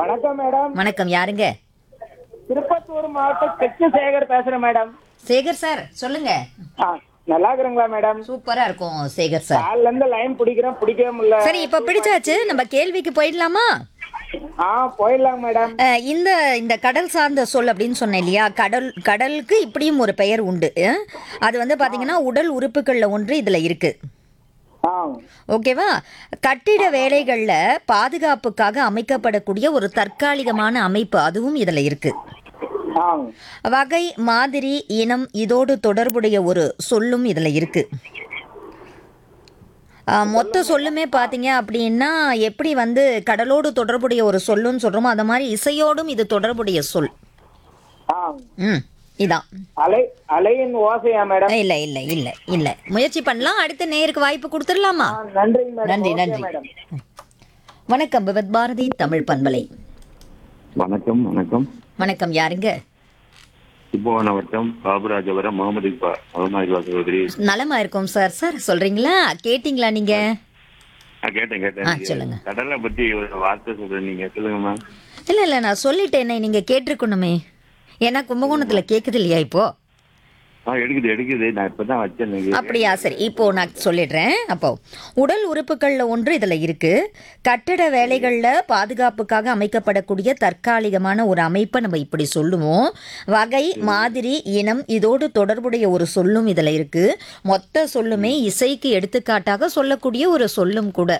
வணக்கம் மேடம் வணக்கம் யாருங்க திருப்பத்தூர் மாவட்டம் கிருஷ்ண சேகர் பேசுறேன் மேடம் சேகர் சார் சொல்லுங்க ஆ, நல்லா இருக்கிறீங்களா மேடம் சூப்பரா இருக்கும் சேகர் சார் காலைல இருந்து லைன் பிடிக்கிறேன் பிடிக்கவே முடியல சரி இப்ப பிடிச்சாச்சு நம்ம கேள்விக்கு போயிடலாமா ஆ போயிடலாம் மேடம் அஹ், இந்த இந்த கடல் சார்ந்த சொல் அப்படின்னு சொன்னேன் இல்லையா கடல் கடலுக்கு இப்படியும் ஒரு பெயர் உண்டு அஹ், அது வந்து பாத்தீங்கன்னா உடல் உறுப்புகள்ல ஒன்று இதுல இருக்கு ஆ ஓகேவா கட்டிட வேலைகள்ல பாதுகாப்புக்காக அமைக்கப்படக்கூடிய ஒரு தற்காலிகமான அமைப்பு அதுவும் இதுல இருக்கு ஆ வகை மாதிரி இனம் இதோடு தொடர்புடைய ஒரு சொல்லும் இதுல இருக்கு ஆ, மொத்த சொல்லுமே பார்த்தீங்க அப்படின்னா எப்படி வந்து கடலோடு தொடர்புடைய ஒரு சொல்லுன்னு சொல்றோமோ அந்த மாதிரி இசையோடும் இது தொடர்புடைய சொல் ஆ ம் இதான் அலை அலையின் ஓசையா மேடம் இல்ல இல்ல இல்ல இல்ல முயற்சி பண்ணலாம் அடுத்த நேருக்கு வாய்ப்பு கொடுத்துடலாமா ஆ, நன்றிங்க மேடம் நன்றி ஓகே நன்றி மேடம் வணக்கம் விவத் பாரதி தமிழ் பண்பலை வணக்கம் வணக்கம் வணக்கம் யாருங்க கும்பகோணம் வட்டம் பாபுராஜபுரம் முகமது இக்பா முகமது சகோதரி நலமா இருக்கோம் சார் சார் சொல்றீங்களா கேட்டிங்களா நீங்க நான் கேட்டேன் ஆ, கேட்டேன் சொல்லுங்க. கடலை பத்தி ஒரு வார்த்தை சொல்றேன் நீங்க சொல்லுங்க மேம் இல்ல இல்ல நான் சொல்லிட்டேனே நீங்க கேட்டிருக்கணுமே ஏன்னா கும்பகோணத்துல கேக்குது இல்லையா இப்போ ஆ எடுக்குது எடுக்குது நான் இப்பதான் வச்சேன் நீங்க. அப்படியா சரி இப்போ நான் சொல்லிடுறேன் அப்போ உடல் உறுப்புகள்ல ஒன்று இதுல இருக்கு கட்டட வேலைகள்ல பாதுகாப்புக்காக அமைக்கப்படக்கூடிய தற்காலிகமான ஒரு அமைப்பை நம்ம இப்படி சொல்லுவோம் வகை மாதிரி இனம் இதோடு தொடர்புடைய ஒரு சொல்லும் இதுல இருக்கு மொத்த சொல்லுமே இசைக்கு எடுத்துக்காட்டாக சொல்லக்கூடிய ஒரு சொல்லும் கூட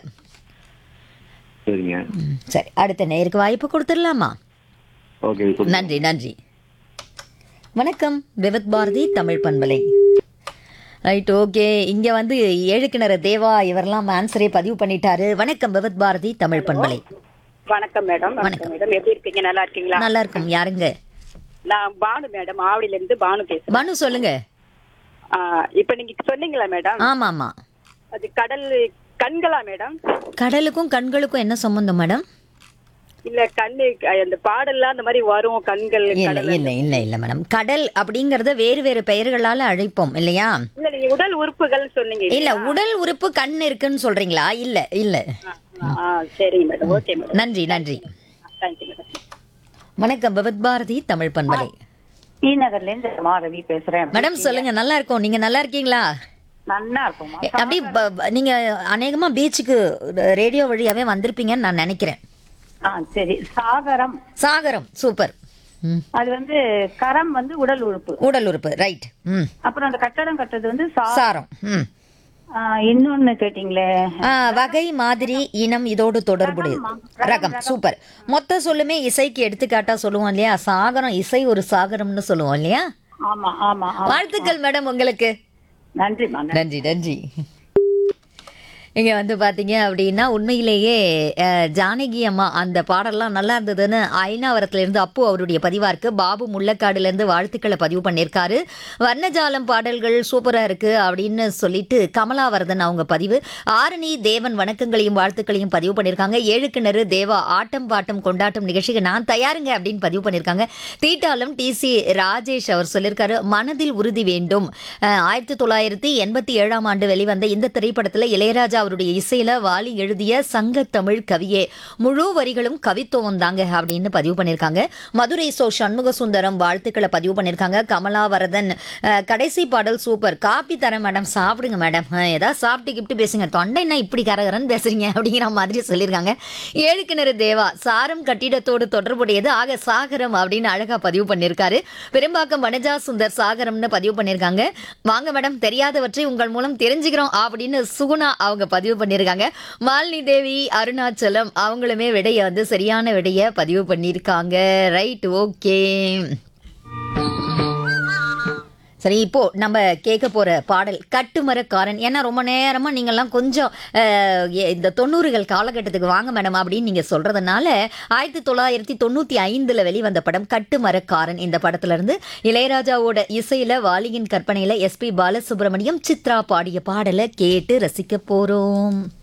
சரிங்க ம், சரி அடுத்த நேருக்கு வாய்ப்பு கொடுத்துடலாமா ஓகே கொடுங்க. நன்றி நன்றி வணக்கம் விவத் பாரதி தமிழ் பண்பலை ரைட் ஓகே இங்க வந்து ஏழு கிணறு தேவா இவரெல்லாம் ஆன்சரே பதிவு பண்ணிட்டாரு வணக்கம் விவத் பாரதி தமிழ் பண்பலை வணக்கம் மேடம் வணக்கம் மேடம் எப்படி இருக்கீங்க நல்லா இருக்கீங்களா நல்லா இருக்கும் யாருங்க நான் பானு மேடம் ஆவடியில இருந்து பானு பேசுறேன் பனு சொல்லுங்க ஆ, இப்ப நீங்க சொன்னீங்களா மேடம் ஆமா ஆமா அது கடல் கண்களா மேடம் கடலுக்கும் கண்களுக்கும் என்ன சம்பந்தம் மேடம் இல்ல கண்ணு அந்த பாடல்லாம் அந்த மாதிரி வரும் கண்கள் இல்ல கடல் இல்ல இல்ல இல்ல மேடம் கடல் அப்படிங்கறத வேறு வேறு பெயர்களால அழைப்போம் இல்லையா இல்ல நீங்க உடல் உறுப்புகள் சொன்னீங்க இல்ல உடல் உறுப்பு கண் இருக்குன்னு சொல்றீங்களா இல்ல இல்ல ஆ, சரிங்க மேடம் ஓகே மேடம் நன்றி நன்றி தேங்க்யூ மேடம் வணக்கம் விவத் பாரதி தமிழ் பண்பலை டி நகர்ல இருந்து மாதவி பேசுறேன் மேடம் சொல்லுங்க நல்லா இருக்கோம் நீங்க நல்லா இருக்கீங்களா நல்லா இருக்கும்மா எ, அப்படி ப- ப- நீங்க அநேகமா பீச்சுக்கு ரேடியோ வழியாவே வந்திருப்பீங்கன்னு நான் நினைக்கிறேன் ஆ சரி சாகரம் சாகரம் சூப்பர் ம். அது வந்து கரம் வந்து உடல் உறுப்பு உடல் உறுப்பு ரைட் ம் அப்புறம் அந்த கட்டடம் கட்டுறது வந்து சா சாரம் ம் ஆ, இன்னொன்னு கேட்டீங்களே ஆ, வகை மாதிரி இனம் இதோடு தொடர்புடையது ரகம் சூப்பர் மொத்த சொல்லுமே இசைக்கு எடுத்துக்காட்டா சொல்லுவோம் இல்லையா சாகரம் இசை ஒரு சாகரம்னு சொல்லுவோம் இல்லையா ஆமா ஆமா ஆமா. வாழ்த்துக்கள் மேடம் உங்களுக்கு நன்றிம்மா நன்றி. நன்றி நன்றி இங்க வந்து பாத்தீங்க அப்படின்னா உண்மையிலேயே அஹ், ஜானகி அம்மா அந்த பாடல்லாம் நல்லா இருந்ததுன்னு ஐநாவரத்துல இருந்து அப்பு அவருடைய பதிவா இருக்கு பாபு முள்ளக்காடுல இருந்து வாழ்த்துக்களை பதிவு பண்ணியிருக்காரு வர்ணஜாலம் பாடல்கள் சூப்பரா இருக்கு அப்படின்னு சொல்லிட்டு கமலாவரதன் அவங்க பதிவு ஆரணி தேவன் வணக்கங்களையும் வாழ்த்துக்களையும் பதிவு பண்ணியிருக்காங்க ஏழு கிணறு தேவா ஆட்டம் பாட்டம் கொண்டாட்டம் நிகழ்ச்சிக்கு நான் தயாருங்க அப்படின்னு பதிவு பண்ணியிருக்காங்க தீட்டாலம் டிசி ராஜேஷ் அவர் சொல்லியிருக்காரு மனதில் உறுதி வேண்டும் அஹ், ஆயிரத்தி தொள்ளாயிரத்தி எண்பத்தி ஏழாம் ஆண்டு வெளிவந்த இந்த திரைப்படத்துல இளையராஜா அவருடைய இசையில வாலி எழுதிய சங்க தமிழ் கவியே முழு வரிகளும் கவித்துவம் தாங்க அப்படின்னு பதிவு பண்ணியிருக்காங்க மதுரை சோ சண்முக சுந்தரம் வாழ்த்துக்களை பதிவு பண்ணியிருக்காங்க கமலாவரதன் அஹ், கடைசி பாடல் சூப்பர் காப்பி தரேன் மேடம் சாப்பிடுங்க மேடம் அஹ், ஏதாவது சாப்பிட்டு கிப்ட்டு பேசுங்க தொண்டை என்ன இப்படி கரகரன்னு பேசுறீங்க அப்படிங்கிற மாதிரி சொல்லியிருக்காங்க ஏழு கிணறு தேவா சாரம் கட்டிடத்தோடு தொடர்புடையது ஆக சாகரம் அப்படின்னு அழகா பதிவு பண்ணியிருக்காரு பெரும்பாக்கம் வனஜா சுந்தர் சாகரம்னு பதிவு பண்ணியிருக்காங்க வாங்க மேடம் தெரியாதவற்றை உங்கள் மூலம் தெரிஞ்சுக்கிறோம் அப்படின்னு சுகுணா அவங்க பதிவு பண்ணியிருக்காங்க மாலினி தேவி அருணாச்சலம் அவங்களுமே விடைய வந்து சரியான விடைய பதிவு பண்ணியிருக்காங்க ரைட் ஓகே சரி இப்போ நம்ம கேட்க போற பாடல் கட்டுமரக்காரன் ஏன்னா ரொம்ப நேரமா நீங்கெல்லாம் கொஞ்சம் அஹ், எ- இந்த தொண்ணூறுகள் காலகட்டத்துக்கு வாங்க மேடம் அப்படின்னு நீங்க சொல்றதுனால ஆயிரத்தி தொள்ளாயிரத்தி தொண்ணூத்தி ஐந்துல வெளிவந்த படம் கட்டுமரக்காரன் இந்த படத்துல இருந்து இளையராஜாவோட இசையில வாலியின் கற்பனையில எஸ்பி பாலசுப்ரமணியம் சித்ரா பாடிய பாடலை கேட்டு ரசிக்க போறோம்